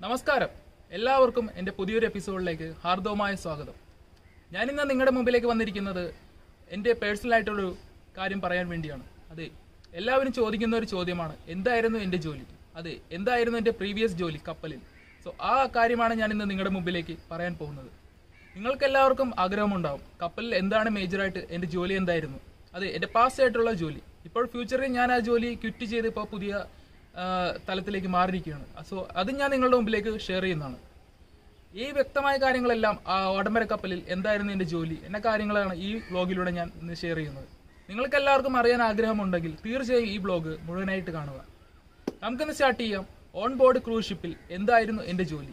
നമസ്കാരം എല്ലാവർക്കും എൻ്റെ പുതിയൊരു എപ്പിസോഡിലേക്ക് ഹാർദവമായ സ്വാഗതം ഞാനിന്ന് നിങ്ങളുടെ മുമ്പിലേക്ക് വന്നിരിക്കുന്നത് എൻ്റെ പേഴ്സണലായിട്ടുള്ളൊരു കാര്യം പറയാൻ വേണ്ടിയാണ് അതെ എല്ലാവരും ചോദിക്കുന്ന ഒരു ചോദ്യമാണ് എന്തായിരുന്നു എൻ്റെ ജോലി അതെ എന്തായിരുന്നു എൻ്റെ പ്രീവിയസ് ജോലി കപ്പലിൽ സോ ആ കാര്യമാണ് ഞാൻ ഇന്ന് നിങ്ങളുടെ മുമ്പിലേക്ക് പറയാൻ പോകുന്നത് നിങ്ങൾക്ക് എല്ലാവർക്കും ആഗ്രഹമുണ്ടാവും കപ്പലിൽ എന്താണ് മേജറായിട്ട് എൻ്റെ ജോലി എന്തായിരുന്നു അതെ എൻ്റെ പാസ്റ്റ് ആയിട്ടുള്ള ജോലി ഇപ്പോൾ ഫ്യൂച്ചറിൽ ഞാൻ ആ ജോലി ക്വിറ്റ് ചെയ്ത് ഇപ്പോൾ പുതിയ ആ, തലത്തിലേക്ക് മാറിയിരിക്കുകയാണ് സോ അത് ഞാൻ നിങ്ങളുടെ മുമ്പിലേക്ക് ഷെയർ ചെയ്യുന്നതാണ് ഈ വ്യക്തമായ കാര്യങ്ങളെല്ലാം ആ ഓടമ്പര കപ്പലിൽ എന്തായിരുന്നു എൻ്റെ ജോലി എന്ന കാര്യങ്ങളാണ് ഈ വ്ലോഗിലൂടെ ഞാൻ ഇന്ന് ഷെയർ ചെയ്യുന്നത് നിങ്ങൾക്ക് എല്ലാവർക്കും അറിയാൻ ആഗ്രഹമുണ്ടെങ്കിൽ തീർച്ചയായും ഈ വ്ലോഗ് മുഴുവനായിട്ട് കാണുക നമുക്കിന്ന് സ്റ്റാർട്ട് ചെയ്യാം ഓൺ ബോർഡ് ക്രൂസ് ഷിപ്പിൽ എന്തായിരുന്നു എൻ്റെ ജോലി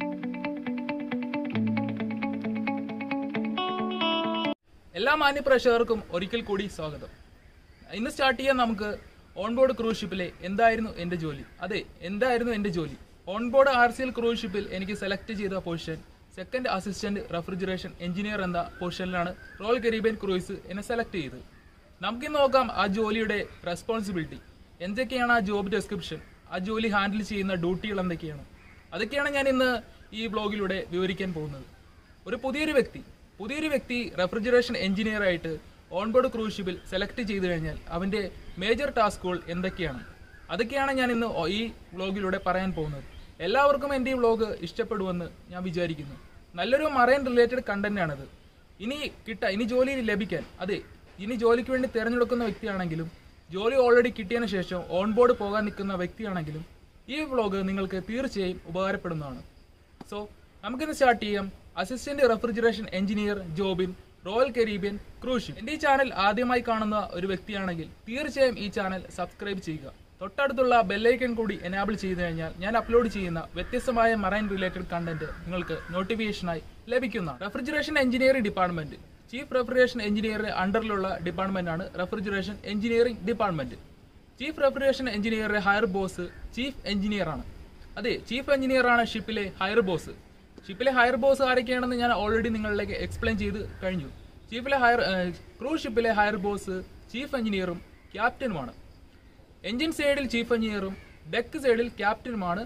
എല്ലാ മാന്യ പ്രേക്ഷകർക്കും ഒരിക്കൽ കൂടി സ്വാഗതം ഇന്ന് സ്റ്റാർട്ട് ചെയ്യാൻ നമുക്ക് ഓൺ ബോർഡ് ക്രൂസ് ഷിപ്പിലെ എന്തായിരുന്നു എൻ്റെ ജോലി അതെ എന്തായിരുന്നു എൻ്റെ ജോലി on board R C L cruise ഷിപ്പിൽ എനിക്ക് സെലക്ട് ചെയ്ത position second assistant refrigeration engineer എന്ന പൊസിഷനിലാണ് റോയൽ കരീബിയൻ ക്രൂയിസ് എന്നെ സെലക്ട് ചെയ്തത് നമുക്കിന്ന് നോക്കാം ആ ജോലിയുടെ റെസ്പോൺസിബിലിറ്റി എന്തൊക്കെയാണ് ആ ജോബ് ഡെസ്ക്രിപ്ഷൻ ആ ജോലി ഹാൻഡിൽ ചെയ്യുന്ന ഡ്യൂട്ടികൾ എന്തൊക്കെയാണ് അതൊക്കെയാണ് ഞാൻ ഇന്ന് ഈ ബ്ലോഗിലൂടെ വിവരിക്കാൻ പോകുന്നത് ഒരു പുതിയൊരു വ്യക്തി പുതിയൊരു വ്യക്തി റെഫ്രിജറേഷൻ എഞ്ചിനീയർ ആയിട്ട് ഓൺബോർഡ് ക്രൂസ് ഷിപ്പിൽ സെലക്ട് ചെയ്തു കഴിഞ്ഞാൽ അവന്റെ മേജർ ടാസ്കുകൾ എന്തൊക്കെയാണ് അതൊക്കെയാണ് ഞാൻ ഇന്ന് ഈ വ്ളോഗിലൂടെ പറയാൻ പോകുന്നത് എല്ലാവർക്കും എൻ്റെ ഈ വ്ളോഗ് ഇഷ്ടപ്പെടുമെന്ന് ഞാൻ വിചാരിക്കുന്നു നല്ലൊരു മറൈൻ റിലേറ്റഡ് കണ്ടന്റ് ആണത് ഇനി കിട്ട ഇനി ജോലി ലഭിക്കാൻ അതെ ഇനി ജോലിക്ക് വേണ്ടി തിരഞ്ഞെടുക്കുന്ന വ്യക്തിയാണെങ്കിലും ജോലി ഓൾറെഡി കിട്ടിയതിന് ശേഷം ഓൺ ബോർഡ് പോകാൻ നിൽക്കുന്ന വ്യക്തിയാണെങ്കിലും ഈ വ്ളോഗ് നിങ്ങൾക്ക് തീർച്ചയായും ഉപകാരപ്പെടുന്നതാണ് സോ നമുക്കിന്ന് സ്റ്റാർട്ട് ചെയ്യാം assistant refrigeration engineer job in Royal Caribbean cruise ship എന്റെ ഈ ചാനൽ ആദ്യമായി കാണുന്ന ഒരു വ്യക്തിയാണെങ്കിൽ തീർച്ചയായും ഈ ചാനൽ സബ്സ്ക്രൈബ് ചെയ്യുക തൊട്ടടുത്തുള്ള ബെല്ലൈക്കൺ കൂടി എനാബിൾ ചെയ്തു കഴിഞ്ഞാൽ ഞാൻ അപ്ലോഡ് ചെയ്യുന്ന വ്യത്യസ്തമായ മറൈൻ റിലേറ്റഡ് കണ്ടന്റ് നിങ്ങൾക്ക് നോട്ടിഫിക്കേഷനായി ലഭിക്കുന്നതാണ് refrigeration engineering department chief refrigeration എഞ്ചിനീയറിന്റെ അണ്ടറിലുള്ള ഡിപ്പാർട്ട്മെന്റാണ് refrigeration engineering department chief refrigeration എഞ്ചിനീയറുടെ ഹയർ ബോസ് ചീഫ് എഞ്ചിനീയർ ആണ് അതെ ചീഫ് എഞ്ചിനീയർ ആണ് ഷിപ്പിലെ ഹയർ ബോസ് ഷിപ്പിലെ ഹയർ ബോസ് ആരൊക്കെയാണെന്ന് ഞാൻ ഓൾറെഡി നിങ്ങളിലേക്ക് എക്സ്പ്ലെയിൻ ചെയ്ത് കഴിഞ്ഞു ചീഫിലെ ഹയർ ക്രൂസ് ഷിപ്പിലെ ഹയർ ബോസ് ചീഫ് എഞ്ചിനീയറും ക്യാപ്റ്റനുമാണ് എഞ്ചിൻ സൈഡിൽ ചീഫ് എഞ്ചിനീയറും ഡെക്ക് സൈഡിൽ ക്യാപ്റ്റനുമാണ്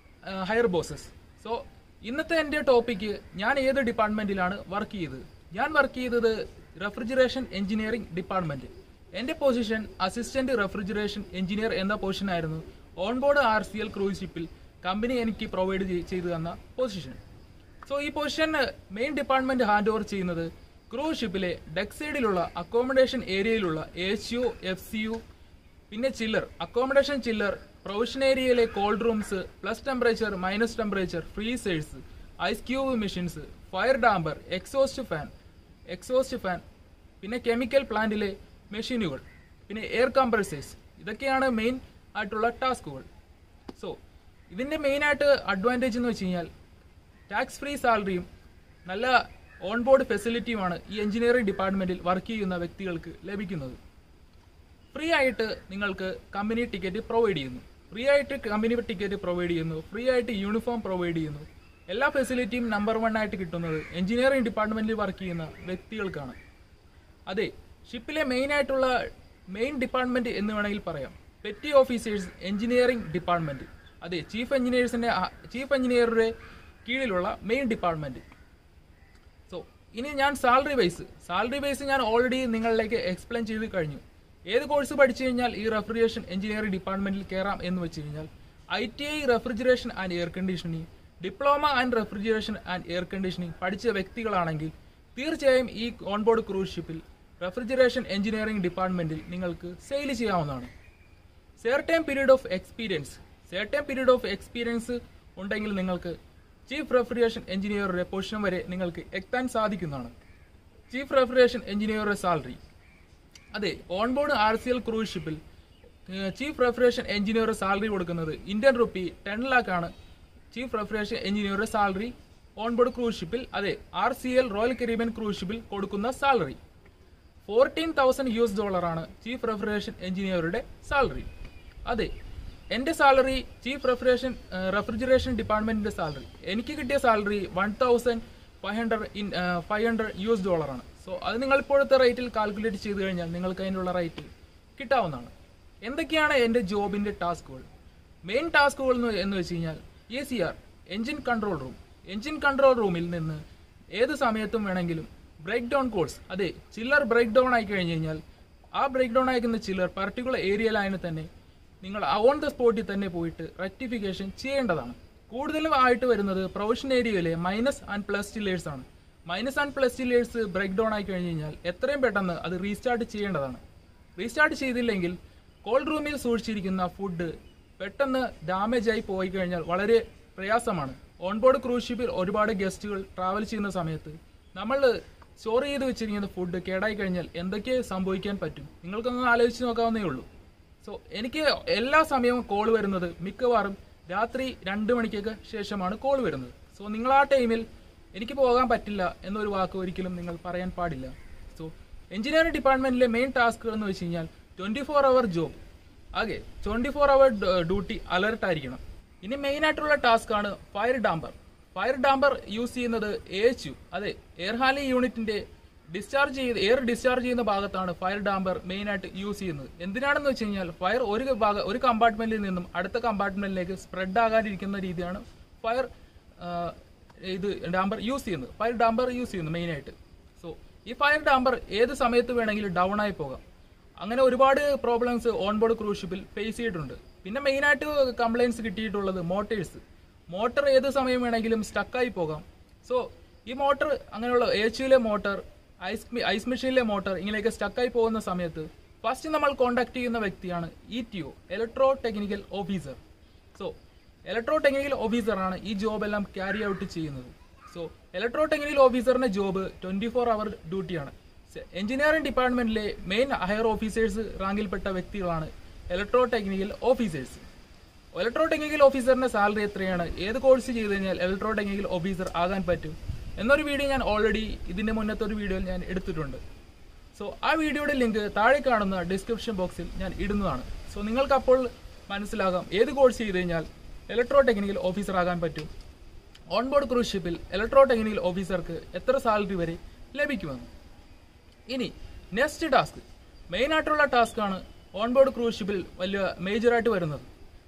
ഹയർ ബോസസ് സോ ഇന്നത്തെ എൻ്റെ ടോപ്പിക്ക് ഞാൻ ഏത് ഡിപ്പാർട്ട്മെന്റിലാണ് വർക്ക് ചെയ്തത് ഞാൻ വർക്ക് ചെയ്തത് റെഫ്രിജറേഷൻ എഞ്ചിനീയറിംഗ് ഡിപ്പാർട്ട്മെന്റ് എൻ്റെ പൊസിഷൻ അസിസ്റ്റന്റ് റെഫ്രിജറേഷൻ എഞ്ചിനീയർ എന്ന പൊസിഷൻ ആയിരുന്നു onboard R C L cruise ഷിപ്പിൽ കമ്പനി എനിക്ക് പ്രൊവൈഡ് ചെയ്തു തന്ന പൊസിഷൻ സോ ഈ position main department hand over ചെയ്യുന്നത് ക്രൂസ് ഷിപ്പിലെ ഡെക്ക് സൈഡിലുള്ള അക്കോമഡേഷൻ ഏരിയയിലുള്ള H U F C U പിന്നെ ചില്ലർ അക്കോമഡേഷൻ ചില്ലർ പ്രൊവിഷൻ ഏരിയയിലെ cold rooms plus temperature minus temperature freezers ice cube machines fire damper exhaust fan exhaust fan പിന്നെ chemical പ്ലാന്റിലെ മെഷീനുകൾ പിന്നെ air compressors ഇതൊക്കെയാണ് main ആയിട്ടുള്ള ടാസ്കുകൾ സോ ഇതിൻ്റെ മെയിനായിട്ട് അഡ്വാൻറ്റേജ് എന്ന് വെച്ച് കഴിഞ്ഞാൽ ടാക്സ് ഫ്രീ സാലറിയും നല്ല ഓൺ ബോർഡ് ഫെസിലിറ്റിയുമാണ് ഈ എഞ്ചിനീയറിംഗ് ഡിപ്പാർട്ട്മെന്റിൽ വർക്ക് ചെയ്യുന്ന വ്യക്തികൾക്ക് ലഭിക്കുന്നത് ഫ്രീ ആയിട്ട് നിങ്ങൾക്ക് കമ്പനി ടിക്കറ്റ് പ്രൊവൈഡ് ചെയ്യുന്നു ഫ്രീ ആയിട്ട് കമ്പനി ടിക്കറ്റ് പ്രൊവൈഡ് ചെയ്യുന്നു ഫ്രീ ആയിട്ട് യൂണിഫോം പ്രൊവൈഡ് ചെയ്യുന്നു എല്ലാ ഫെസിലിറ്റിയും നമ്പർ വൺ ആയിട്ട് കിട്ടുന്നത് എഞ്ചിനീയറിംഗ് ഡിപ്പാർട്ട്മെന്റിൽ വർക്ക് ചെയ്യുന്ന വ്യക്തികൾക്കാണ് അതെ ഷിപ്പിലെ മെയിൻ ആയിട്ടുള്ള മെയിൻ ഡിപ്പാർട്ട്മെന്റ് എന്ന് വേണമെങ്കിൽ പറയാം പെറ്റി ഓഫീസേഴ്സ് എഞ്ചിനീയറിംഗ് ഡിപ്പാർട്ട്മെന്റ് അതെ ചീഫ് എഞ്ചിനീയേഴ്സിന്റെ ചീഫ് എഞ്ചിനീയറുടെ കീഴിലുള്ള മെയിൻ ഡിപ്പാർട്ട്മെന്റ് സോ ഇനി ഞാൻ സാലറി വൈസ് സാലറി വൈസ് ഞാൻ ഓൾറെഡി നിങ്ങളിലേക്ക് എക്സ്പ്ലെയിൻ ചെയ്ത് കഴിഞ്ഞു ഏത് കോഴ്സ് പഠിച്ചു കഴിഞ്ഞാൽ ഈ റെഫ്രിജറേഷൻ എഞ്ചിനീയറിംഗ് ഡിപ്പാർട്ട്മെന്റിൽ കയറാം എന്ന് വെച്ച് കഴിഞ്ഞാൽ I T I refrigeration and air conditioning diploma and refrigeration and air conditioning പഠിച്ച വ്യക്തികളാണെങ്കിൽ തീർച്ചയായും ഈ ഓൺബോർഡ് ക്രൂസ് ഷിപ്പിൽ റെഫ്രിജറേഷൻ എഞ്ചിനീയറിംഗ് ഡിപ്പാർട്ട്മെന്റിൽ നിങ്ങൾക്ക് സെയിൽ ചെയ്യാവുന്നതാണ് certain period of experience certain period of experience ഉണ്ടെങ്കിൽ നിങ്ങൾക്ക് ചീഫ് റെഫ്രിജറേഷൻ എഞ്ചിനീയറുടെ പൊസിഷൻ വരെ നിങ്ങൾക്ക് എത്താൻ സാധിക്കുന്നതാണ് ചീഫ് റെഫ്രിജറേഷൻ എഞ്ചിനീയറുടെ സാലറി അതെ onboard R C L cruise ഷിപ്പിൽ ചീഫ് റെഫ്രിജറേഷൻ എഞ്ചിനീയറുടെ സാലറി കൊടുക്കുന്നത് ഇന്ത്യൻ റുപ്പി ടെൻ ലാക്ക് ആണ് ചീഫ് റെഫ്രിജറേഷൻ എഞ്ചിനീയറുടെ സാലറി ഓൺബോർഡ് ക്രൂസ് ഷിപ്പിൽ അതെ R C L Royal Caribbean cruise ഷിപ്പിൽ കൊടുക്കുന്ന salary fourteen thousand U S ഡോളറാണ് ചീഫ് റെഫ്രിജറേഷൻ എഞ്ചിനീയറുടെ സാലറി അതെ എൻ്റെ സാലറി ചീഫ് റെഫ്രിജറേഷൻ റെഫ്രിജറേഷൻ ഡിപ്പാർട്ട്മെന്റിന്റെ സാലറി എനിക്ക് കിട്ടിയ salary one thousand five hundred in five hundred U S ഡോളറാണ് സോ അത് നിങ്ങൾ ഇപ്പോഴത്തെ റേറ്റിൽ കാൽക്കുലേറ്റ് ചെയ്ത് കഴിഞ്ഞാൽ നിങ്ങൾക്ക് അതിനുള്ള റേറ്റ് കിട്ടാവുന്നതാണ് എന്തൊക്കെയാണ് എൻ്റെ ജോബിന്റെ ടാസ്കുകൾ മെയിൻ ടാസ്കുകൾ എന്ന് എന്ന് വെച്ച് കഴിഞ്ഞാൽ A C R engine control room engine control റൂമിൽ നിന്ന് ഏത് സമയത്തും വേണമെങ്കിലും ബ്രേക്ക് ഡൗൺ കോഴ്സ് അതെ ചില്ലർ ബ്രേക്ക് ഡൗൺ ആയി കഴിഞ്ഞ് കഴിഞ്ഞാൽ ആ ബ്രേക്ക് ഡൗൺ ആയിരിക്കുന്ന ചില്ലർ പർട്ടിക്കുലർ ഏരിയയിലായതിന് തന്നെ നിങ്ങൾ ഓൺ ദ സ്പോട്ടിൽ തന്നെ പോയിട്ട് റെക്ടിഫിക്കേഷൻ ചെയ്യേണ്ടതാണ് കൂടുതലും ആയിട്ട് വരുന്നത് പ്രൊഫഷൻ ഏരിയയിലെ മൈനസ് ആൻഡ് പ്ലസ് ചില്ലേഴ്സ് ആണ് minus and plus chillers break down ആയി കഴിഞ്ഞ് കഴിഞ്ഞാൽ എത്രയും പെട്ടെന്ന് അത് റീസ്റ്റാർട്ട് ചെയ്യേണ്ടതാണ് റീസ്റ്റാർട്ട് ചെയ്തില്ലെങ്കിൽ കോൾഡ് റൂമിൽ സൂക്ഷിച്ചിരിക്കുന്ന ഫുഡ് പെട്ടെന്ന് ഡാമേജ് ആയി പോയി കഴിഞ്ഞാൽ വളരെ പ്രയാസമാണ് ഓൺബോർഡ് ക്രൂസ് ഷിപ്പിൽ ഒരുപാട് ഗസ്റ്റുകൾ ട്രാവൽ ചെയ്യുന്ന സമയത്ത് നമ്മൾ സ്റ്റോർ ചെയ്ത് വെച്ചിരിക്കുന്ന ഫുഡ് കേടായി കഴിഞ്ഞാൽ എന്തൊക്കെ സംഭവിക്കാൻ പറ്റും നിങ്ങൾക്കൊന്ന് ആലോചിച്ച് നോക്കാവുന്നേ ഉള്ളൂ സോ എനിക്ക് എല്ലാ സമയവും കോൾ വരുന്നത് മിക്കവാറും രാത്രി രണ്ട് മണിക്കൊക്കെ ശേഷമാണ് കോൾ വരുന്നത് സോ നിങ്ങൾ ആ ടൈമിൽ എനിക്ക് പോകാൻ പറ്റില്ല എന്നൊരു വാക്ക് ഒരിക്കലും നിങ്ങൾ പറയാൻ പാടില്ല സോ എഞ്ചിനീയറിംഗ് ഡിപ്പാർട്ട്മെന്റിലെ മെയിൻ ടാസ്ക് എന്ന് വെച്ച് കഴിഞ്ഞാൽ ട്വന്റി ഫോർ അവർ ജോബ് ആകെ twenty four hour duty alert ആയിരിക്കണം ഇനി മെയിൻ ആയിട്ടുള്ള ടാസ്ക് ആണ് fire damper fire damper use ചെയ്യുന്നത് എ എച്ച് യു അതെ എയർ ഹാലി യൂണിറ്റിന്റെ ഡിസ്ചാർജ് ചെയ്ത് എയർ ഡിസ്ചാർജ് ചെയ്യുന്ന ഭാഗത്താണ് ഫയർ ഡാമ്പർ മെയിൻ ആയിട്ട് യൂസ് ചെയ്യുന്നത് എന്തിനാണെന്ന് വെച്ച് കഴിഞ്ഞാൽ ഫയർ ഒരു ഭാഗം ഒരു കമ്പാർട്ട്മെന്റിൽ നിന്നും അടുത്ത കമ്പാർട്ട്മെന്റിലേക്ക് സ്പ്രെഡ് ആകാതിരിക്കുന്ന രീതിയാണ് ഫയർ ഇത് ഡാമ്പർ യൂസ് ചെയ്യുന്നത് ഫയർ ഡാമ്പർ യൂസ് ചെയ്യുന്നത് മെയിൻ ആയിട്ട് സോ ഈ ഫയർ ഡാമ്പർ ഏത് സമയത്ത് വേണമെങ്കിലും ഡൗൺ ആയി പോകാം അങ്ങനെ ഒരുപാട് പ്രോബ്ലംസ് ഓൺബോർഡ് ക്രൂസ് ഷിപ്പിൽ ഫേസ് ചെയ്തിട്ടുണ്ട് പിന്നെ മെയിനായിട്ട് കംപ്ലൈൻസ് കിട്ടിയിട്ടുള്ളത് മോട്ടേഴ്സ് മോട്ടർ ഏത് സമയം വേണമെങ്കിലും സ്റ്റക്കായി പോകാം സോ ഈ മോട്ടർ അങ്ങനെയുള്ള എച്ച് യുയിലെ മോട്ടർ ഐസ് മി- ഐസ് മെഷീനിലെ മോട്ടർ ഇങ്ങനെയൊക്കെ സ്റ്റക്കായി പോകുന്ന സമയത്ത് ഫസ്റ്റ് നമ്മൾ കോൺടാക്ട് ചെയ്യുന്ന വ്യക്തിയാണ് E T O electro technical officer so electro technical ഓഫീസറാണ് ഈ ജോബ് എല്ലാം ക്യാരി ഔട്ട് ചെയ്യുന്നത് സോ ഇലക്ട്രോ ടെക്നിക്കൽ ഓഫീസറിന്റെ ജോബ് ട്വന്റി ഫോർ അവർ ഡ്യൂട്ടിയാണ് എഞ്ചിനീയറിംഗ് ഡിപ്പാർട്ട്മെന്റിലെ മെയിൻ ഹയർ ഓഫീസേഴ്സ് റാങ്കിൽപ്പെട്ട വ്യക്തികളാണ് electro technical officers electro technical ഓഫീസറിന്റെ സാലറി എത്രയാണ് ഏത് കോഴ്സ് ചെയ്ത് കഴിഞ്ഞാൽ ഇലക്ട്രോ ടെക്നിക്കൽ ഓഫീസർ ആകാൻ പറ്റും എന്നൊരു വീഡിയോ ഞാൻ ഓൾറെഡി ഇതിന്റെ മുന്നത്തെ ഒരു വീഡിയോയിൽ ഞാൻ എടുത്തിട്ടുണ്ട് സോ ആ വീഡിയോയുടെ ലിങ്ക് താഴെ കാണുന്ന ഡിസ്ക്രിപ്ഷൻ ബോക്സിൽ ഞാൻ ഇടുന്നതാണ് സോ നിങ്ങൾക്ക് അപ്പോൾ മനസ്സിലാകാം ഏത് കോഴ്സ് ചെയ്ത് കഴിഞ്ഞാൽ ഇലക്ട്രോ ടെക്നിക്കൽ ഓഫീസർ ആകാൻ പറ്റും ഓൺബോർഡ് ക്രൂസ് ഷിപ്പിൽ ഇലക്ട്രോ ടെക്നിക്കൽ ഓഫീസർക്ക് എത്ര സാലറി വരെ ലഭിക്കുമെന്ന് ഇനി നെക്സ്റ്റ് ടാസ്ക് മെയിൻ ആയിട്ടുള്ള ടാസ്ക് ആണ് ഓൺബോർഡ് ക്രൂസ് ഷിപ്പിൽ വലിയ മേജറായിട്ട് വരുന്നത്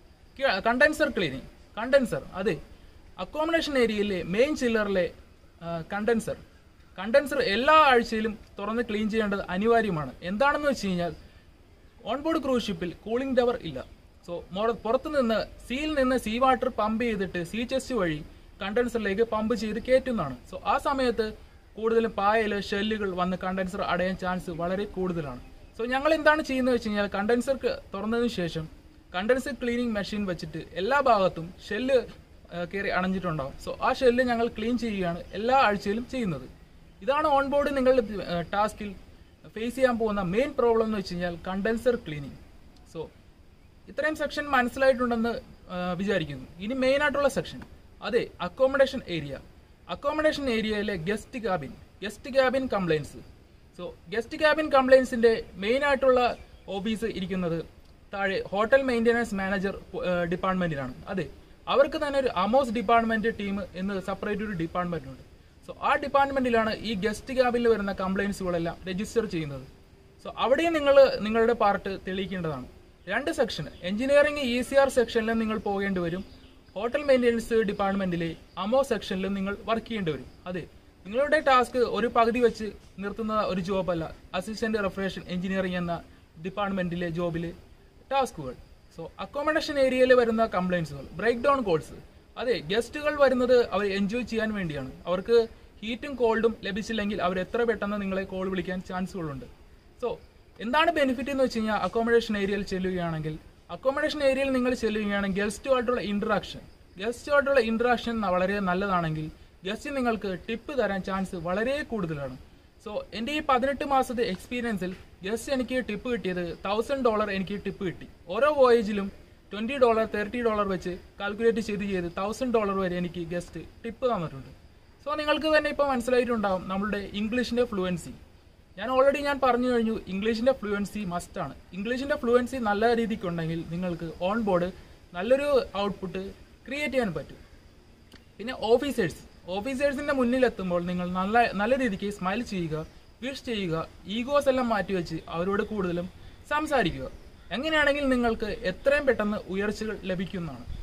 കണ്ടൻസർ ക്ലീനിങ് കണ്ടൻസർ അതെ അക്കോമഡേഷൻ ഏരിയയിലെ മെയിൻ ചില്ലറിലെ കണ്ടൻസർ കണ്ടൻസർ എല്ലാ ആഴ്ചയിലും തുറന്ന് ക്ലീൻ ചെയ്യേണ്ടത് അനിവാര്യമാണ് എന്താണെന്ന് വെച്ച് കഴിഞ്ഞാൽ ഓൺബോർഡ് ക്രൂസ് ഷിപ്പിൽ കൂളിംഗ് ടവർ ഇല്ല സോ പുറത്തു നിന്ന് സീയിൽ നിന്ന് സീ വാട്ടർ പമ്പ് ചെയ്തിട്ട് സീ ചെസ്റ്റ് വഴി കണ്ടൻസറിലേക്ക് പമ്പ് ചെയ്ത് കയറ്റുന്നതാണ് സോ ആ സമയത്ത് കൂടുതലും പായല് ഷെല്ലുകൾ വന്ന് കണ്ടൻസർ അടയാൻ ചാൻസ് വളരെ കൂടുതലാണ് സോ ഞങ്ങൾ എന്താണ് ചെയ്യുന്നത് വെച്ച് കഴിഞ്ഞാൽ കണ്ടൻസർ തുറന്നതിന് ശേഷം കണ്ടൻസർ ക്ലീനിങ് മെഷീൻ വെച്ചിട്ട് എല്ലാ ഭാഗത്തും ഷെല്ല് കയറി അണഞ്ഞിട്ടുണ്ടാവും സോ ആ ഷെല്ല് ഞങ്ങൾ ക്ലീൻ ചെയ്യുകയാണ് എല്ലാ ആഴ്ചയിലും ചെയ്യുന്നത് ഇതാണ് ഓൺ ബോർഡ് നിങ്ങളുടെ ടാസ്കിൽ ഫേസ് ചെയ്യാൻ പോകുന്ന മെയിൻ പ്രോബ്ലം എന്ന് വെച്ച് കഴിഞ്ഞാൽ കണ്ടൻസർ ക്ലീനിങ് സോ ഇത്രയും സെക്ഷൻ മനസ്സിലായിട്ടുണ്ടെന്ന് ആ, വിചാരിക്കുന്നു ഇനി മെയിൻ ആയിട്ടുള്ള സെക്ഷൻ അതെ അക്കോമഡേഷൻ ഏരിയ അക്കോമഡേഷൻ ഏരിയയിലെ guest cabin guest cabin complaints so guest cabin കംപ്ലൈൻസിന്റെ മെയിൻ ആയിട്ടുള്ള ഓഫീസ് ഇരിക്കുന്നത് താഴെ ഹോട്ടൽ മെയിൻ്റെനൻസ് മാനേജർ ഡിപ്പാർട്ട്മെന്റിലാണ് അതെ അവർക്ക് തന്നെ ഒരു അമോസ് ഡിപ്പാർട്ട്മെന്റ് ടീം എന്ന് സെപ്പറേറ്റ് ഒരു ഡിപ്പാർട്ട്മെന്റ് ഉണ്ട് സോ ആ ഡിപ്പാർട്ട്മെന്റിലാണ് ഈ ഗസ്റ്റ് ക്യാബിനിൽ വരുന്ന കംപ്ലൈൻസുകളെല്ലാം രജിസ്റ്റർ ചെയ്യുന്നത് സോ അവിടെയും നിങ്ങൾ നിങ്ങളുടെ പാർട്ട് തെളിയിക്കേണ്ടതാണ് രണ്ട് section engineering E C R സെക്ഷനിലും നിങ്ങൾ പോകേണ്ടി വരും ഹോട്ടൽ മെയിൻ്റെനൻസ് ഡിപ്പാർട്ട്മെന്റിലെ അമോ സെക്ഷനിലും നിങ്ങൾ വർക്ക് ചെയ്യേണ്ടി വരും അതെ നിങ്ങളുടെ ടാസ്ക് ഒരു പകുതി വെച്ച് നിർത്തുന്ന ഒരു ജോബല്ല അസിസ്റ്റന്റ് റെഫ്രിജറേഷൻ എഞ്ചിനീയറിംഗ് എന്ന ഡിപ്പാർട്ട്മെന്റിലെ ജോബിലെ ടാസ്കുകൾ സോ അക്കോമഡേഷൻ ഏരിയയിൽ വരുന്ന കംപ്ലൈൻസുകൾ ബ്രേക്ക് ഡൗൺ കോൾസ് അതെ ഗസ്റ്റുകൾ വരുന്നത് അവർ എൻജോയ് ചെയ്യാൻ വേണ്ടിയാണ് അവർക്ക് ഹീറ്റും കോൾഡും ലഭിച്ചില്ലെങ്കിൽ അവർ എത്ര പെട്ടെന്ന് നിങ്ങളെ കോൾ വിളിക്കാൻ ചാൻസുകളുണ്ട് സോ എന്താണ് ബെനിഫിറ്റ് എന്ന് വെച്ച് കഴിഞ്ഞാൽ അക്കോമഡേഷൻ ഏരിയയിൽ ചെല്ലുകയാണെങ്കിൽ അക്കോമഡേഷൻ ഏരിയയിൽ നിങ്ങൾ ചെല്ലുകയാണെങ്കിൽ ഗസ്റ്റുമായിട്ടുള്ള ഇന്ററാക്ഷൻ ഗസ്റ്റുമായിട്ടുള്ള ഇന്ററാക്ഷൻ വളരെ നല്ലതാണെങ്കിൽ ഗസ്റ്റ് നിങ്ങൾക്ക് ടിപ്പ് തരാൻ ചാൻസ് വളരെ കൂടുതലാണ് സോ എൻ്റെ ഈ പതിനെട്ട് മാസത്തെ എക്സ്പീരിയൻസിൽ ജസ്റ്റ് എനിക്ക് ടിപ്പ് കിട്ടിയത് തൗസൻഡ് ഡോളർ എനിക്ക് ടിപ്പ് കിട്ടി ഓരോ വോയേജിലും ട്വൻറ്റി ഡോളർ തേർട്ടി ഡോളർ വെച്ച് കാൽക്കുലേറ്റ് ചെയ്ത് ചെയ്ത് തൗസൻഡ് ഡോളർ വരെ എനിക്ക് ഗസ്റ്റ് ടിപ്പ് തന്നിട്ടുണ്ട് സോ നിങ്ങൾക്ക് തന്നെ ഇപ്പോൾ മനസ്സിലായിട്ടുണ്ടാവും നമ്മളുടെ ഇംഗ്ലീഷിൻ്റെ ഫ്ലുവൻസി ഞാൻ ഓൾറെഡി ഞാൻ പറഞ്ഞു കഴിഞ്ഞു ഇംഗ്ലീഷിൻ്റെ ഫ്ലുവൻസി മസ്റ്റാണ് ഇംഗ്ലീഷിൻ്റെ ഫ്ലുവൻസി നല്ല രീതിക്ക് ഉണ്ടെങ്കിൽ നിങ്ങൾക്ക് ഓൺ ബോർഡ് നല്ലൊരു ഔട്ട്പുട്ട് ക്രിയേറ്റ് ചെയ്യാൻ പറ്റും പിന്നെ ഓഫീസേഴ്സ് ഓഫീസേഴ്സിന്റെ മുന്നിൽ എത്തുമ്പോൾ നിങ്ങൾ നല്ല നല്ല രീതിക്ക് സ്മൈൽ ചെയ്യുക വിഷ് ചെയ്യുക ഈഗോസ് എല്ലാം മാറ്റിവെച്ച് അവരോട് കൂടുതലും സംസാരിക്കുക എങ്ങനെയാണെങ്കിൽ നിങ്ങൾക്ക് എത്രയും പെട്ടെന്ന് ഉയർച്ചകൾ ലഭിക്കുന്നതാണ്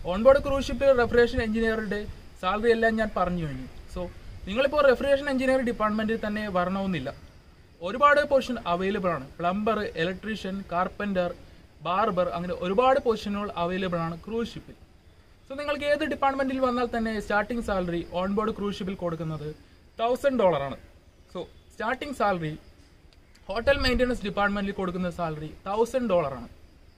ഓൺബോർഡ് ക്രൂസ് ഷിപ്പിൽ റെഫ്രിജറേഷൻ എഞ്ചിനീയറുടെ സാലറി എല്ലാം ഞാൻ പറഞ്ഞു കഴിഞ്ഞു സോ നിങ്ങളിപ്പോൾ റെഫ്രിജറേഷൻ എഞ്ചിനീയർ ഡിപ്പാർട്ട്മെന്റിൽ തന്നെ വരണമെന്നില്ല ഒരുപാട് പൊസിഷൻ അവൈലബിൾ ആണ് പ്ലംബർ ഇലക്ട്രീഷ്യൻ കാർപ്പൻറ്റർ ബാർബർ അങ്ങനെ ഒരുപാട് പൊസിഷനുകൾ അവൈലബിൾ ആണ് ക്രൂസ് ഷിപ്പിൽ സോ നിങ്ങൾക്ക് ഏത് ഡിപ്പാർട്ട്മെന്റിൽ വന്നാൽ തന്നെ starting salary on board cruise ഷിപ്പിൽ കൊടുക്കുന്നത് തൗസൻഡ് ഡോളറാണ് so starting salary hotel maintenance ഡിപ്പാർട്ട്മെന്റിൽ കൊടുക്കുന്ന സാലറി തൗസൻഡ് ഡോളറാണ്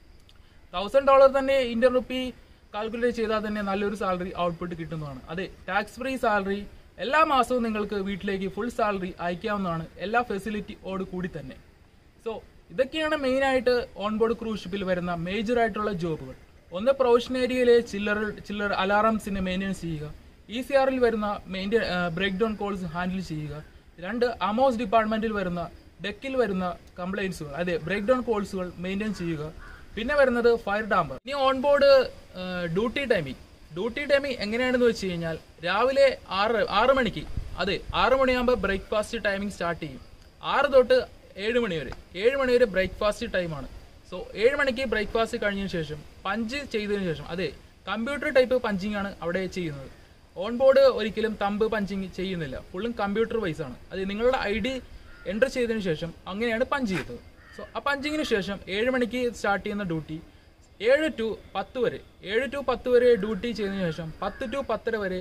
തൗസൻഡ് ഡോളർ തന്നെ ഇന്ത്യൻ റുപ്പി കാൽക്കുലേറ്റ് ചെയ്താൽ തന്നെ നല്ലൊരു സാലറി ഔട്ട്പുട്ട് കിട്ടുന്നതാണ് അതെ ടാക്സ് ഫ്രീ സാലറി എല്ലാ മാസവും നിങ്ങൾക്ക് വീട്ടിലേക്ക് ഫുൾ സാലറി അയക്കാവുന്നതാണ് എല്ലാ ഫെസിലിറ്റിയോട് കൂടി തന്നെ സോ ഇതൊക്കെയാണ് മെയിൻ ആയിട്ട് ഓൺ ബോർഡ് ക്രൂസ് ഷിപ്പിൽ വരുന്ന മേജർ ആയിട്ടുള്ള ജോബുകൾ ഒന്ന് പ്രൊഫഷൻ ഏരിയയിലെ ചില്ലർ ചില്ലർ അലാറംസിനെ മെയിൻ്റെനൻസ് ചെയ്യുക ഇ സി ആറിൽ വരുന്ന main break down calls handle ചെയ്യുക രണ്ട് അമോസ് ഡിപ്പാർട്ട്മെന്റിൽ വരുന്ന ഡെക്കിൽ വരുന്ന കംപ്ലൈൻസുകൾ അതെ ബ്രേക്ക് ഡൗൺ കോൾസുകൾ മെയിൻറ്റെയിൻ ചെയ്യുക പിന്നെ വരുന്നത് ഫയർ ഡാമ്പർ ഇനി on board duty timing duty timing എങ്ങനെയാണെന്ന് വെച്ച് കഴിഞ്ഞാൽ രാവിലെ ആറ് ആറ് മണിക്ക് അതെ ആറ് മണിയാകുമ്പോൾ ബ്രേക്ക്ഫാസ്റ്റ് ടൈമിംഗ് സ്റ്റാർട്ട് ചെയ്യും ആറ് തൊട്ട് ഏഴ് മണി വരെ ഏഴ് മണി വരെ ബ്രേക്ക്ഫാസ്റ്റ് ടൈമാണ് സോ ഏഴ് മണിക്ക് ബ്രേക്ക്ഫാസ്റ്റ് കഴിഞ്ഞതിന് ശേഷം പഞ്ച് ചെയ്തതിന് ശേഷം അതെ കമ്പ്യൂട്ടർ ടൈപ്പ് പഞ്ചിങ് ആണ് അവിടെ ചെയ്യുന്നത് ഓൺ ബോർഡ് ഒരിക്കലും തമ്പ് പഞ്ചിങ് ചെയ്യുന്നില്ല ഫുള്ളും കമ്പ്യൂട്ടർ വൈസ് ആണ് അത് നിങ്ങളുടെ ഐ ഡി എൻ്റർ ചെയ്തതിന് ശേഷം അങ്ങനെയാണ് പഞ്ച് ചെയ്തത് സോ ആ പഞ്ചിങ്ങിന് ശേഷം ഏഴ് മണിക്ക് സ്റ്റാർട്ട് ചെയ്യുന്ന ഡ്യൂട്ടി ഏഴ് ടു പത്ത് വരെ ഏഴ് ടു പത്ത് വരെ ഡ്യൂട്ടി ചെയ്തതിനു ശേഷം പത്ത് ടു പത്തര വരെ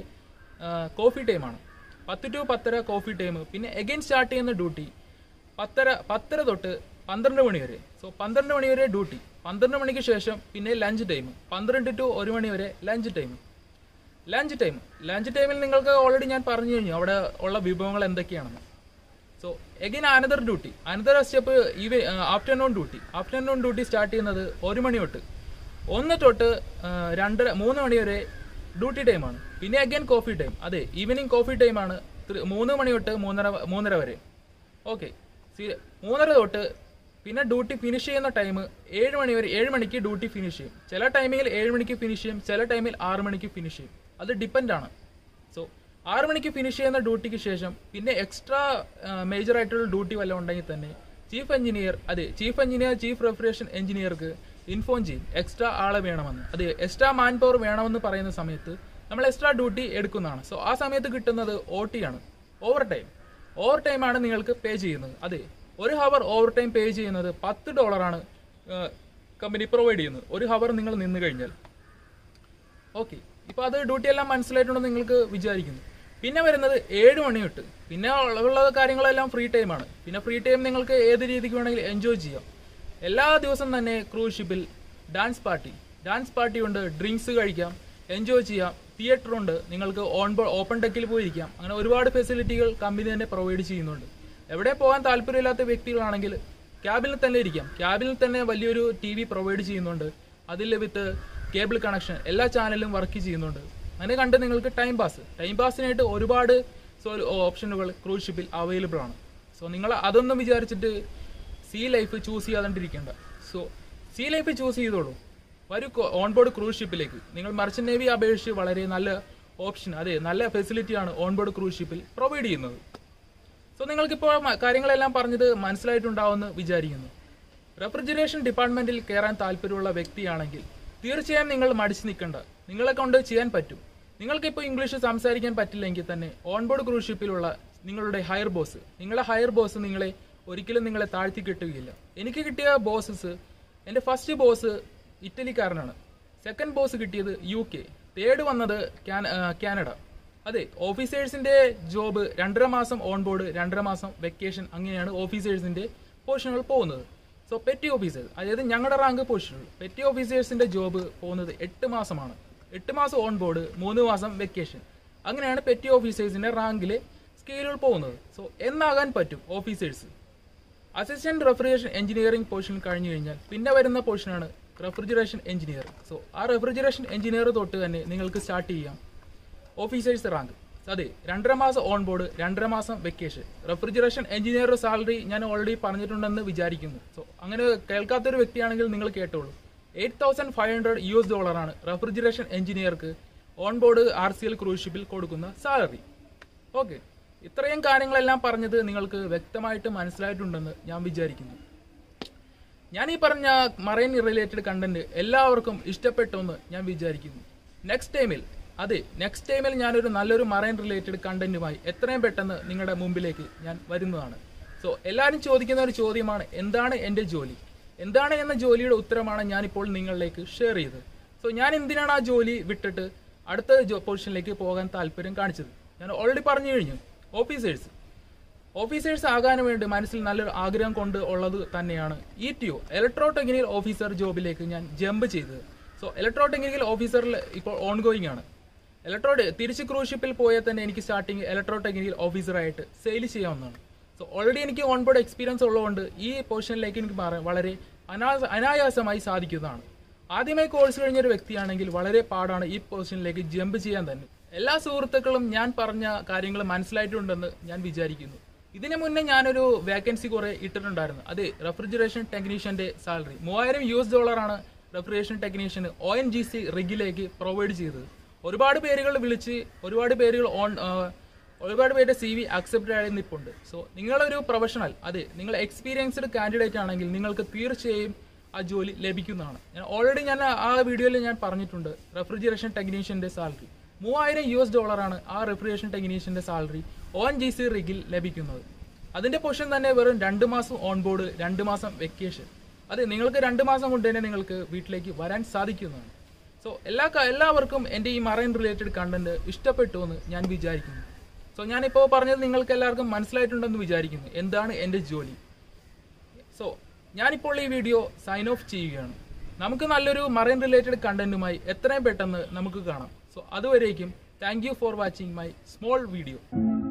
കോഫി ടൈമാണ് പത്ത് ടു പത്തര കോഫി ടൈം പിന്നെ എഗൈൻ സ്റ്റാർട്ട് ചെയ്യുന്ന ഡ്യൂട്ടി പത്തര പത്തര തൊട്ട് പന്ത്രണ്ട് മണി വരെ സോ പന്ത്രണ്ട് മണി വരെ ഡ്യൂട്ടി പന്ത്രണ്ട് മണിക്ക് ശേഷം പിന്നെ ലഞ്ച് ടൈം പന്ത്രണ്ട് ടു ഒരു മണി വരെ lunch time lunch time lunch ടൈമിൽ നിങ്ങൾക്ക് ഓൾറെഡി ഞാൻ പറഞ്ഞു കഴിഞ്ഞു അവിടെ ഉള്ള വിഭവങ്ങൾ എന്തൊക്കെയാണെന്ന് so again another duty another step ഈവ afternoon duty afternoon duty start ചെയ്യുന്നത് ഒരു മണി തൊട്ട് ഒന്ന് തൊട്ട് ആ, രണ്ടര മൂന്ന് മണി വരെ ഡ്യൂട്ടി ടൈമാണ് പിന്നെ അഗൈൻ കോഫി ടൈം അതെ ഈവനിങ് കോഫി ടൈമാണ് മൂന്ന് മണി തൊട്ട് മൂന്നര മൂന്നര വരെ ഓക്കെ മൂന്നര തൊട്ട് പിന്നെ ഡ്യൂട്ടി ഫിനിഷ് ചെയ്യുന്ന ടൈം ഏഴ് മണി വരെ ഏഴ് മണിക്ക് ഡ്യൂട്ടി ഫിനിഷ് ചെയ്യും ചില ടൈമിൽ ഏഴ് മണിക്ക് ഫിനിഷ് ചെയ്യും ചില ടൈമിൽ ആറ് മണിക്ക് ഫിനിഷ് ചെയ്യും അത് ഡിപ്പെൻഡ് ആണ് സോ ആറ് മണിക്ക് ഫിനിഷ് ചെയ്യുന്ന ഡ്യൂട്ടിക്ക് ശേഷം പിന്നെ എക്സ്ട്രാ മേജർ ആയിട്ടുള്ള ഡ്യൂട്ടി വല്ലതും ഉണ്ടെങ്കിൽ തന്നെ ചീഫ് എഞ്ചിനീയർ അതെ ചീഫ് എഞ്ചിനീയർ ചീഫ് റെഫ്രിജറേഷൻ എഞ്ചിനീയർക്ക് ഇൻഫോം ചെയ്യും എക്സ്ട്രാ ആളെ വേണമെന്ന് അത് എക്സ്ട്രാ മാൻ പവർ വേണമെന്ന് പറയുന്ന സമയത്ത് നമ്മൾ എക്സ്ട്രാ ഡ്യൂട്ടി എടുക്കുന്നതാണ് സോ ആ സമയത്ത് കിട്ടുന്നത് ഒ ടി ആണ് ഓവർ ടൈം ഓവർ ടൈം ആണ് നിങ്ങൾക്ക് പേ ചെയ്യുന്നത് അതെ ഒരു ഹവർ ഓവർ ടൈം പേ ചെയ്യുന്നത് പത്ത് ഡോളറാണ് കമ്പനി പ്രൊവൈഡ് ചെയ്യുന്നത് ഒരു ഹവർ നിങ്ങൾ നിന്ന് കഴിഞ്ഞാൽ ഓക്കെ ഇപ്പൊ അത് ഡ്യൂട്ടി എല്ലാം മനസ്സിലായിട്ടുണ്ടെന്ന് നിങ്ങൾക്ക് വിചാരിക്കുന്നു പിന്നെ വരുന്നത് ഏഴ് മണി തൊട്ട് പിന്നെ ഉള്ള ഉള്ള കാര്യങ്ങളെല്ലാം ഫ്രീ ടൈമാണ് പിന്നെ ഫ്രീ ടൈം നിങ്ങൾക്ക് ഏത് രീതിക്ക് വേണമെങ്കിലും എൻജോയ് ചെയ്യാം എല്ലാ ദിവസവും തന്നെ ക്രൂസ് ഷിപ്പിൽ ഡാൻസ് പാർട്ടി ഡാൻസ് പാർട്ടി ഉണ്ട് ഡ്രിങ്ക്സ് കഴിക്കാം എൻജോയ് ചെയ്യാം തിയേറ്റർ ഉണ്ട് നിങ്ങൾക്ക് ഓൺ ഓപ്പൺ ഡെക്കിൽ പോയിരിക്കാം അങ്ങനെ ഒരുപാട് ഫെസിലിറ്റികൾ കമ്പനി തന്നെ പ്രൊവൈഡ് ചെയ്യുന്നുണ്ട് എവിടെ പോകാൻ താല്പര്യമില്ലാത്ത വ്യക്തികളാണെങ്കിൽ ക്യാബിനിൽ തന്നെ ഇരിക്കാം ക്യാബിനിൽ തന്നെ വലിയൊരു ടി വി പ്രൊവൈഡ് ചെയ്യുന്നുണ്ട് അതിൽ വിത്ത് കേബിൾ കണക്ഷൻ എല്ലാ ചാനലും വർക്ക് ചെയ്യുന്നുണ്ട് അങ്ങനെ കണ്ട് നിങ്ങൾക്ക് ടൈം പാസ് ടൈം പാസിനായിട്ട് ഒരുപാട് ഓപ്ഷനുകൾ ക്രൂസ് ഷിപ്പിൽ അവൈലബിൾ ആണ് സോ നിങ്ങൾ അതൊന്നും വിചാരിച്ചിട്ട് സീ ലൈഫ് ചൂസ് ചെയ്യാതിരിക്കേണ്ട സോ സീ ലൈഫ് ചൂസ് ചെയ്തോളൂ വരൂ ഓൺ ബോർഡ് ക്രൂസ് ഷിപ്പിലേക്ക് നിങ്ങൾ മർച്ചന്റ് നേവി അപേക്ഷിച്ച് വളരെ നല്ല ഓപ്ഷൻ അതെ നല്ല ഫെസിലിറ്റിയാണ് ഓൺ ബോർഡ് ക്രൂസ് ഷിപ്പിൽ പ്രൊവൈഡ് ചെയ്യുന്നത് സോ നിങ്ങൾക്കിപ്പോൾ മ- കാര്യങ്ങളെല്ലാം പറഞ്ഞത് മനസ്സിലായിട്ടുണ്ടാവുമെന്ന് വിചാരിക്കുന്നു റെഫ്രിജറേഷൻ ഡിപ്പാർട്ട്മെന്റിൽ കയറാൻ താല്പര്യമുള്ള വ്യക്തിയാണെങ്കിൽ തീർച്ചയായും നിങ്ങൾ മടിച്ചു നിൽക്കേണ്ട നിങ്ങളെ കൊണ്ട് ചെയ്യാൻ പറ്റും നിങ്ങൾക്കിപ്പോൾ ഇംഗ്ലീഷ് സംസാരിക്കാൻ പറ്റില്ലെങ്കിൽ തന്നെ ഓൺബോർഡ് ക്രൂസ് ഷിപ്പിലുള്ള നിങ്ങളുടെ ഹയർ ബോസ് നിങ്ങളുടെ ഹയർ ബോസ് നിങ്ങളെ ഒരിക്കലും നിങ്ങളെ താഴ്ത്തി കിട്ടുകയില്ല എനിക്ക് കിട്ടിയ ബോസസ് എൻ്റെ ഫസ്റ്റ് ബോസ് ഇറ്റലിക്കാരനാണ് സെക്കൻഡ് ബോസ് കിട്ടിയത് യു കെ തേർഡ് വന്നത് കാന- ആ, കാനഡ അതെ ഓഫീസേഴ്സിന്റെ ജോബ് രണ്ടര മാസം ഓൺ ബോർഡ് രണ്ടര മാസം വെക്കേഷൻ അങ്ങനെയാണ് ഓഫീസേഴ്സിന്റെ പൊസിഷനുകൾ പോകുന്നത് സോ പെറ്റി ഓഫീസേഴ്സ് അതായത് ഞങ്ങളുടെ റാങ്ക് പൊസിഷനുകൾ പെറ്റി ഓഫീസേഴ്സിന്റെ ജോബ് പോകുന്നത് എട്ട് മാസമാണ് എട്ട് മാസം ഓൺ ബോർഡ് മൂന്ന് മാസം വെക്കേഷൻ അങ്ങനെയാണ് പെറ്റി ഓഫീസേഴ്സിന്റെ റാങ്കിലെ സ്കെയിലുകൾ പോകുന്നത് സോ എന്നാകാൻ പറ്റും officers assistant refrigeration engineering position കഴിഞ്ഞു കഴിഞ്ഞാൽ പിന്നെ വരുന്ന പൊസിഷനാണ് റെഫ്രിജറേഷൻ എഞ്ചിനീയർ സോ ആ റെഫ്രിജറേഷൻ എഞ്ചിനീയർ തൊട്ട് തന്നെ നിങ്ങൾക്ക് സ്റ്റാർട്ട് ചെയ്യാം ഓഫീസേഴ്സ് റാങ്ക് അതെ രണ്ടര മാസം ഓൺ ബോർഡ് രണ്ടര മാസം വെക്കേഷൻ റെഫ്രിജറേഷൻ എഞ്ചിനീയർ സാലറി ഞാൻ ഓൾറെഡി പറഞ്ഞിട്ടുണ്ടെന്ന് വിചാരിക്കുന്നു സോ അങ്ങനെ കേൾക്കാത്തൊരു വ്യക്തിയാണെങ്കിൽ നിങ്ങൾ കേട്ടോളൂ eight thousand five hundred U S ഡോളറാണ് റെഫ്രിജറേഷൻ എഞ്ചിനീയർക്ക് on board R C L cruise ഷിപ്പിൽ കൊടുക്കുന്ന സാലറി ഓക്കെ ഇത്രയും കാര്യങ്ങളെല്ലാം പറഞ്ഞത് നിങ്ങൾക്ക് വ്യക്തമായിട്ട് മനസ്സിലായിട്ടുണ്ടെന്ന് ഞാൻ വിചാരിക്കുന്നു ഞാൻ ഈ പറഞ്ഞ മറൈൻ റിലേറ്റഡ് കണ്ടന്റ് എല്ലാവർക്കും ഇഷ്ടപ്പെട്ടു എന്ന് ഞാൻ വിചാരിക്കുന്നു നെക്സ്റ്റ് ടൈമിൽ അതെ നെക്സ്റ്റ് ടൈമിൽ ഞാനൊരു നല്ലൊരു മറൈൻ റിലേറ്റഡ് കണ്ടന്റുമായി എത്രയും പെട്ടെന്ന് നിങ്ങളുടെ മുമ്പിലേക്ക് ഞാൻ വരുന്നതാണ് സോ എല്ലാവരും ചോദിക്കുന്ന ഒരു ചോദ്യമാണ് എന്താണ് എൻ്റെ ജോലി എന്താണ് എന്ന ജോലിയുടെ ഉത്തരമാണ് ഞാനിപ്പോൾ നിങ്ങളിലേക്ക് ഷെയർ ചെയ്തത് സോ ഞാൻ എന്തിനാണ് ആ ജോലി വിട്ടിട്ട് അടുത്ത ജോ പൊസിഷനിലേക്ക് പോകാൻ താല്പര്യം കാണിച്ചത് ഞാൻ ഓൾറെഡി പറഞ്ഞു കഴിഞ്ഞു ഓഫീസേഴ്സ് ഓഫീസേഴ്സ് ആകാൻ വേണ്ടി മനസ്സിൽ നല്ലൊരു ആഗ്രഹം കൊണ്ട് ഉള്ളത് തന്നെയാണ് E T O electro technical officer ജോബിലേക്ക് ഞാൻ ജമ്പ് ചെയ്തത് സോ ഇലക്ട്രോ ടെക്നിക്കൽ ഓഫീസറിൽ ഇപ്പോൾ ഓൺ ഗോയിങ് ആണ് ഇലക്ട്രോ തിരിച്ച് ക്രൂഷിപ്പിൽ പോയാൽ തന്നെ എനിക്ക് സ്റ്റാർട്ടിങ് ഇലക്ട്രോ ടെക്നിക്കൽ ഓഫീസറായിട്ട് സെയിൽ ചെയ്യാവുന്നതാണ് സോ ഓൾറെഡി എനിക്ക് ഓൺ ബോർഡ് എക്സ്പീരിയൻസ് ഉള്ളതുകൊണ്ട് ഈ പൊസിഷനിലേക്ക് എനിക്ക് മാറാൻ വളരെ അനാ അനായാസമായി സാധിക്കുന്നതാണ് ആദ്യമായി കോഴ്സ് കഴിഞ്ഞ ഒരു വ്യക്തിയാണെങ്കിൽ വളരെ പാടാണ് ഈ പൊസിഷനിലേക്ക് ജമ്പ് ചെയ്യാൻ തന്നെ എല്ലാ സുഹൃത്തുക്കളും ഞാൻ പറഞ്ഞ കാര്യങ്ങൾ മനസ്സിലായിട്ടുണ്ടെന്ന് ഞാൻ വിചാരിക്കുന്നു ഇതിനു മുന്നേ ഞാനൊരു വേക്കൻസി കുറെ ഇട്ടിട്ടുണ്ടായിരുന്നു അത് റെഫ്രിജറേഷൻ ടെക്നീഷ്യന്റെ സാലറി മൂവായിരം യു എസ് ഡോളറാണ് റെഫ്രിജറേഷൻ ടെക്നീഷ്യന് ഒ എൻ ജി സി റിഗിലേക്ക് പ്രൊവൈഡ് ചെയ്തത് ഒരുപാട് പേരുകൾ വിളിച്ച് ഒരുപാട് പേരുകൾ ഓൺ ആ, ഒരുപാട് പേരുടെ സി വി അക്സെപ്റ്റ് ആയി നിൽപ്പുണ്ട് സോ നിങ്ങളൊരു പ്രൊഫഷണൽ അതെ നിങ്ങൾ എക്സ്പീരിയൻസ്ഡ് കാൻഡിഡേറ്റ് ആണെങ്കിൽ നിങ്ങൾക്ക് തീർച്ചയായും ആ ജോലി ലഭിക്കുന്നതാണ് ഞാൻ ഓൾറെഡി ഞാൻ ആ വീഡിയോയിൽ ഞാൻ പറഞ്ഞിട്ടുണ്ട് റെഫ്രിജറേഷൻ ടെക്നീഷ്യന്റെ സാലറി മൂവായിരം യു എസ് ഡോളറാണ് ആ റെഫ്രിജറേഷൻ ടെക്നീഷ്യന്റെ salary O N G C റിഗിൽ ലഭിക്കുന്നത് അതിന്റെ പൊസിഷൻ തന്നെ വെറും രണ്ട് മാസം ഓൺ ബോർഡ് രണ്ട് മാസം വെക്കേഷൻ അതെ നിങ്ങൾക്ക് രണ്ട് മാസം കൊണ്ട് തന്നെ നിങ്ങൾക്ക് വീട്ടിലേക്ക് വരാൻ സാധിക്കുന്നതാണ് സോ എല്ലാ ക- എല്ലാവർക്കും എൻ്റെ ഈ മറൈൻ റിലേറ്റഡ് കണ്ടന്റ് ഇഷ്ടപ്പെട്ടു എന്ന് ഞാൻ വിചാരിക്കുന്നു സോ ഞാനിപ്പോൾ പറഞ്ഞത് നിങ്ങൾക്ക് എല്ലാവർക്കും മനസ്സിലായിട്ടുണ്ടെന്ന് വിചാരിക്കുന്നു എന്താണ് എൻ്റെ ജോലി സോ ഞാനിപ്പോൾ ഈ വീഡിയോ സൈൻ ഓഫ് ചെയ്യുകയാണ് നമുക്ക് നല്ലൊരു മറൈൻ റിലേറ്റഡ് കണ്ടന്റുമായി എത്രയും പെട്ടെന്ന് നമുക്ക് കാണാം സോ അതുവരേക്കും thank you for watching my small video